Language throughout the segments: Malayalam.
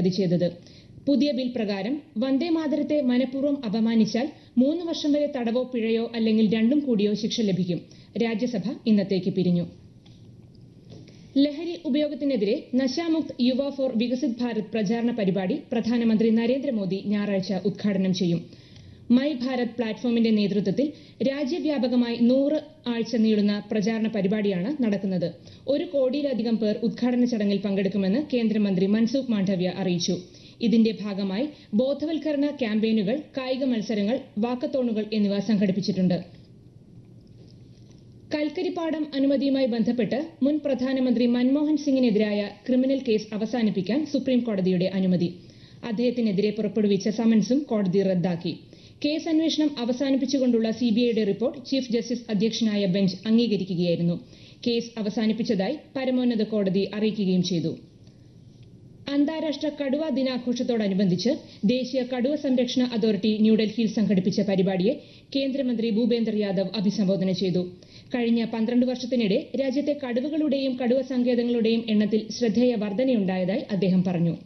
ഭേദഗതി ചെയ്തത് പുതിയ ബിൽ പ്രകാരം വന്ദേ മാതരത്തെ മനഃപൂർവ്വം അപമാനിച്ചാൽ മൂന്ന് വർഷം വരെ തടവോ പിഴയോ അല്ലെങ്കിൽ രണ്ടും കൂടിയോ ശിക്ഷ ലഭിക്കും രാജ്യസഭ ഇന്നത്തേക്ക് പിരിഞ്ഞു ലഹരി ഉപയോഗത്തിനെതിരെ നശാമുക്ത് യുവ ഫോർ വികസിത് ഭാരത് പ്രചാരണ പരിപാടി പ്രധാനമന്ത്രി നരേന്ദ്രമോദി ഞായറാഴ്ച ഉദ്ഘാടനം ചെയ്യും മൈ ഭാരത് പ്ലാറ്റ്ഫോമിന്റെ നേതൃത്വത്തിൽ രാജ്യവ്യാപകമായി നൂറ് ആഴ്ച നീളുന്ന പ്രചാരണ പരിപാടിയാണ് നടക്കുന്നത് ഒരു കോടിയിലധികം പേർ ഉദ്ഘാടന ചടങ്ങിൽ പങ്കെടുക്കുമെന്ന് കേന്ദ്രമന്ത്രി മൻസുഖ് മാണ്ഡവ്യ അറിയിച്ചു ഇതിന്റെ ഭാഗമായി ബോധവൽക്കരണ ക്യാമ്പയിനുകൾ കായിക മത്സരങ്ങൾ വാക്കത്തോണുകൾ എന്നിവ സംഘടിപ്പിച്ചിട്ടുണ്ട് കൽക്കരിപ്പാടം അനുമതിയുമായി ബന്ധപ്പെട്ട് മുൻ പ്രധാനമന്ത്രി മൻമോഹൻ സിംഗിനെതിരായ ക്രിമിനൽ കേസ് അവസാനിപ്പിക്കാൻ സുപ്രീം കോടതിയുടെ അനുമതി അദ്ദേഹത്തിനെതിരെ പുറപ്പെടുവിച്ച സമൻസും കോടതി റദ്ദാക്കി കേസ് അന്വേഷണം അവസാനിപ്പിച്ചുകൊണ്ടുള്ള സിബിഐയുടെ റിപ്പോർട്ട് ചീഫ് ജസ്റ്റിസ് അധ്യക്ഷനായ ബെഞ്ച് അംഗീകരിക്കുകയായിരുന്നു കേസ് അവസാനിപ്പിച്ചതായി പരമോന്നത കോടതി അറിയിക്കുകയും ചെയ്തു അന്താരാഷ്ട്ര കടുവ ദിനാഘോഷത്തോടനുബന്ധിച്ച് ദേശീയ കടുവ സംരക്ഷണ അതോറിറ്റി ന്യൂഡൽഹിയിൽ സംഘടിപ്പിച്ച പരിപാടിയെ കേന്ദ്രമന്ത്രി ഭൂപേന്ദർ യാദവ് അഭിസംബോധന ചെയ്തു കഴിഞ്ഞ പന്ത്രണ്ട് വർഷത്തിനിടെ രാജ്യത്തെ കടുവകളുടെയും കടുവ സങ്കേതങ്ങളുടെയും എണ്ണത്തിൽ ശ്രദ്ധേയ വർധനയുണ്ടായതായി അദ്ദേഹം പറഞ്ഞു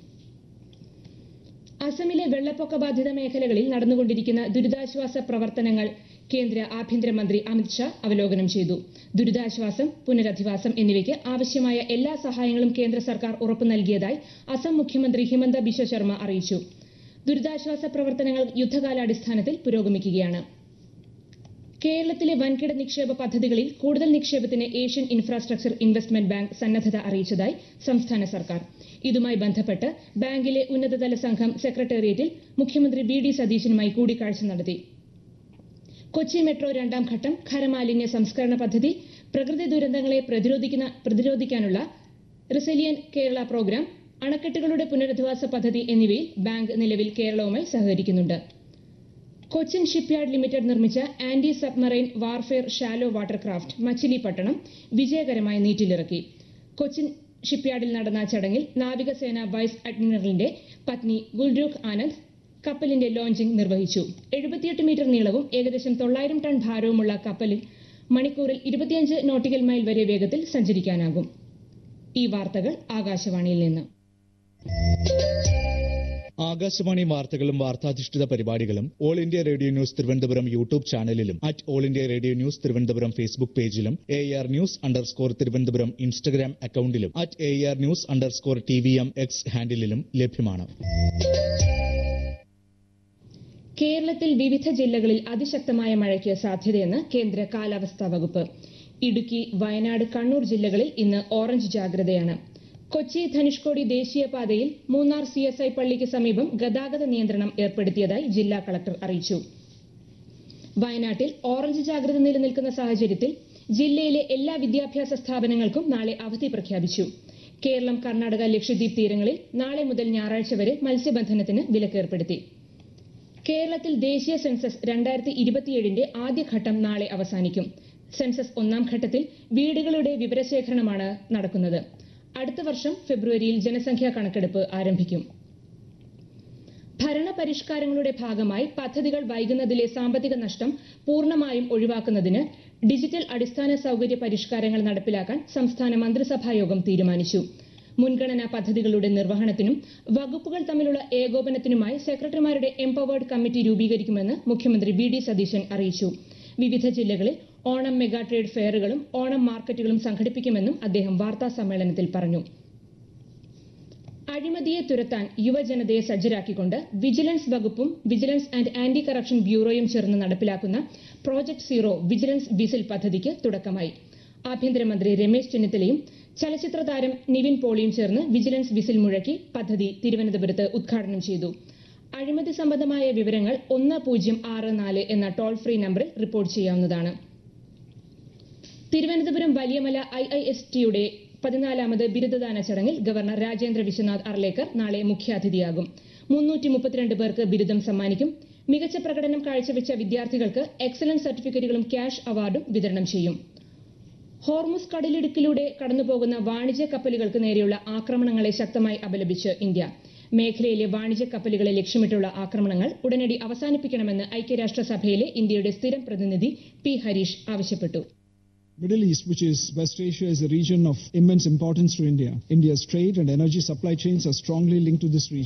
അസമിലെ വെള്ളപ്പൊക്ക ബാധിത മേഖലകളിൽ നടന്നുകൊണ്ടിരിക്കുന്ന ദുരിതാശ്വാസ പ്രവർത്തനങ്ങൾ കേന്ദ്ര ആഭ്യന്തരമന്ത്രി അമിത്ഷാ അവലോകനം ചെയ്തു ദുരിതാശ്വാസം പുനരധിവാസം എന്നിവയ്ക്ക് ആവശ്യമായ എല്ലാ സഹായങ്ങളും കേന്ദ്ര സർക്കാർ ഉറപ്പു നൽകിയതായി അസം മുഖ്യമന്ത്രി ഹിമന്ത ബിശ്വ ശർമ്മ അറിയിച്ചു ദുരിതാശ്വാസ പ്രവർത്തനങ്ങൾ യുദ്ധകാലാടിസ്ഥാനത്തിൽ പുരോഗമിക്കുകയാണ് കേരളത്തിലെ വൻകിട നിക്ഷേപ പദ്ധതികളിൽ കൂടുതൽ നിക്ഷേപത്തിന് ഏഷ്യൻ ഇൻഫ്രാസ്ട്രക്ചർ ഇൻവെസ്റ്റ്മെന്റ് ബാങ്ക് സന്നദ്ധത അറിയിച്ചതായി സംസ്ഥാന സർക്കാർ ഇതുമായി ബന്ധപ്പെട്ട് ബാങ്കിലെ ഉന്നതതല സംഘം സെക്രട്ടേറിയറ്റിൽ മുഖ്യമന്ത്രി വി ഡി സതീശനുമായി കൂടിക്കാഴ്ച നടത്തി കൊച്ചി മെട്രോ രണ്ടാം ഘട്ടം ഖരമാലിന്യ സംസ്കരണ പദ്ധതി പ്രകൃതി ദുരന്തങ്ങളെ പ്രതിരോധിക്കുന്ന പ്രതിരോധിക്കാനുള്ള റിസലിയൻ കേരള പ്രോഗ്രാം അണക്കെട്ടുകളുടെ പുനരധിവാസ പദ്ധതി എന്നിവയിൽ ബാങ്ക് നിലവിൽ കേരളവുമായി സഹകരിക്കുന്നുണ്ട് കൊച്ചിൻ ഷിപ്പ്യാർഡ് ലിമിറ്റഡ് നിർമ്മിച്ച anti submarine warfare shallow watercraft Machilipatnam വിജയകരമായി നീറ്റിലിറക്കി കൊച്ചിൻ ഷിപ്പ്യാർഡിൽ നടന്ന ചടങ്ങിൽ നാവികസേന വൈസ് അഡ്മിറലിന്റെ പത്നി ഗുൽരൂഖ് ആനന്ദ് കപ്പലിന്റെ ലോഞ്ചിംഗ് നിർവഹിച്ചു എഴുപത്തിയെട്ട് മീറ്റർ നീളവും ഏകദേശം തൊള്ളായിരം ടൺ ഭാരവുമുള്ള കപ്പലിൽ മണിക്കൂറിൽ ഇരുപത്തിയഞ്ച് നോട്ടിക്കൽ മൈൽ വരെ വേഗത്തിൽ സഞ്ചരിക്കാനാകും ഈ വാർത്തകൾ ആകാശവാണിയിൽ നിന്ന് ആകാശവാണി വാർത്തകളും വാർത്താധിഷ്ഠിത പരിപാടികളും all India radio news Thiruvananthapuram YouTube ചാനലിലും at all India radio news Thiruvananthapuram Facebook പേജിലും A R news underscore Thiruvananthapuram Instagram അക്കൌണ്ടിലും at A R news underscore T V M X ഹാൻഡിലും ലഭ്യമാണ് കേരളത്തിൽ വിവിധ ജില്ലകളിൽ അതിശക്തമായ മഴയ്ക്ക് സാധ്യതയെന്ന് കേന്ദ്ര കാലാവസ്ഥാ വകുപ്പ് ഇടുക്കി വയനാട് കണ്ണൂർ ജില്ലകളിൽ ഇന്ന് ഓറഞ്ച് ജാഗ്രതയാണ് കൊച്ചി ധനുഷ്കോടി ദേശീയപാതയിൽ മൂന്നാർ സി എസ് ഐ പള്ളിക്ക് സമീപം ഗതാഗത നിയന്ത്രണം ഏർപ്പെടുത്തിയതായി ജില്ലാ കളക്ടർ അറിയിച്ചു വയനാട്ടിൽ ഓറഞ്ച് ജാഗ്രത നിലനിൽക്കുന്ന സാഹചര്യത്തിൽ ജില്ലയിലെ എല്ലാ വിദ്യാഭ്യാസ സ്ഥാപനങ്ങൾക്കും നാളെ അവധി പ്രഖ്യാപിച്ചു കേരളം കർണാടക ലക്ഷദ്വീപ് തീരങ്ങളിൽ നാളെ മുതൽ ഞായറാഴ്ച വരെ മത്സ്യബന്ധനത്തിന് വിലക്കേർപ്പെടുത്തി കേരളത്തിൽ ദേശീയ സെൻസസ് രണ്ടായിരത്തി ഇരുപത്തിയേഴിന്റെ ആദ്യഘട്ടം നാളെ അവസാനിക്കും സെൻസസ് ഒന്നാം ഘട്ടത്തിൽ വീടുകളുടെ വിവരശേഖരണമാണ് നടക്കുന്നത് അടുത്ത വർഷം ഫെബ്രുവരിയിൽ ജനസംഖ്യാ കണക്കെടുപ്പ് ആരംഭിക്കും ഭരണപരിഷ്കാരങ്ങളുടെ ഭാഗമായി പദ്ധതികൾ വൈകുന്നതിലെ സാമ്പത്തിക നഷ്ടം പൂർണ്ണമായും ഒഴിവാക്കുന്നതിന് ഡിജിറ്റൽ അടിസ്ഥാന സൌകര്യ പരിഷ്കാരങ്ങൾ നടപ്പിലാക്കാൻ സംസ്ഥാന മന്ത്രിസഭാ യോഗം തീരുമാനിച്ചു മുൻഗണനാ പദ്ധതികളുടെ നിർവഹണത്തിനും വകുപ്പുകൾ തമ്മിലുള്ള ഏകോപനത്തിനുമായി സെക്രട്ടറിമാരുടെ എംപവേർഡ് കമ്മിറ്റി രൂപീകരിക്കുമെന്ന് മുഖ്യമന്ത്രി വി ഡി സതീശൻ അറിയിച്ചു വിവിധ ജില്ലകളിൽ ഓണം മെഗാ ട്രേഡ് ഫെയറുകളും ഓണം മാർക്കറ്റുകളും സംഘടിപ്പിക്കുമെന്നും അദ്ദേഹം വാർത്താ സമ്മേളനത്തിൽ പറഞ്ഞു അഴിമതിയെ തുരത്താൻ യുവജനതയെ സജ്ജരാക്കിക്കൊണ്ട് വിജിലൻസ് വകുപ്പും വിജിലൻസ് ആൻഡ് ആന്റി കറപ്ഷൻ ബ്യൂറോയും ചേർന്ന് നടപ്പിലാക്കുന്ന പ്രോജക്ട് സീറോ വിജിലൻസ് വിസിൽ പദ്ധതിക്ക് തുടക്കമായി ആഭ്യന്തരമന്ത്രി രമേശ് ചെന്നിത്തലയും ചലച്ചിത്ര താരം നിവിൻ പോളിയും ചേർന്ന് വിജിലൻസ് വിസിൽ മുഴക്കി പദ്ധതി തിരുവനന്തപുരത്ത് ഉദ്ഘാടനം ചെയ്തു അഴിമതി സംബന്ധമായ വിവരങ്ങൾ ഒന്ന് പൂജ്യം ആറ് നാല് എന്ന ടോൾ ഫ്രീ നമ്പറിൽ റിപ്പോർട്ട് ചെയ്യാവുന്നതാണ് Thiruvananthapuram Valiyamala I I S ടിയുടെ പതിനാലാമത് ബിരുദദാന ചടങ്ങിൽ ഗവർണർ രാജേന്ദ്ര വിശ്വനാഥ് അർലേക്കർ നാളെ മുഖ്യാതിഥിയാകും മുന്നൂറ്റി മുപ്പത്തിരണ്ട് പേർക്ക് ബിരുദം സമ്മാനിക്കും മികച്ച പ്രകടനം കാഴ്ചവെച്ച വിദ്യാർത്ഥികൾക്ക് എക്സലൻസ് സർട്ടിഫിക്കറ്റുകളും ക്യാഷ് അവാർഡും വിതരണം ചെയ്യും ഹോർമുസ് കടലിടുക്കിലൂടെ കടന്നുപോകുന്ന വാണിജ്യ കപ്പലുകൾക്ക് നേരെയുള്ള ആക്രമണങ്ങളെ ശക്തമായി അപലപിച്ച് ഇന്ത്യ മേഖലയിലെ വാണിജ്യ കപ്പലുകളെ ലക്ഷ്യമിട്ടുള്ള ആക്രമണങ്ങൾ ഉടനടി അവസാനിപ്പിക്കണമെന്ന് ഐക്യരാഷ്ട്രസഭയിലെ ഇന്ത്യയുടെ സ്ഥിരം പ്രതിനിധി പി ഹരീഷ് ആവശ്യപ്പെട്ടു Middle East, which is West Asia, is a region of immense importance to India. India's trade and energy supply chains are strongly linked to this region.